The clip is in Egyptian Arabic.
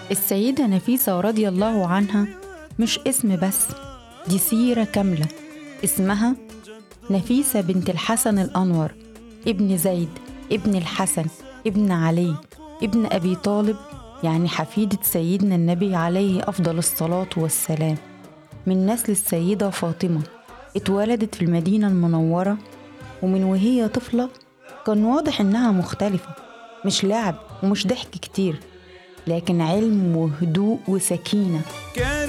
السيدة نفيسة رضي الله عنها مش اسم بس دي سيرة كاملة اسمها نفيسة بنت الحسن الأنور ابن زيد ابن الحسن ابن علي ابن أبي طالب يعني حفيدة سيدنا النبي عليه أفضل الصلاة والسلام من نسل السيدة فاطمة اتولدت في المدينة المنورة ومن وهي طفلة كان واضح إنها مختلفة مش لعب ومش ضحك كتير لكن علم وهدوء وسكينة كان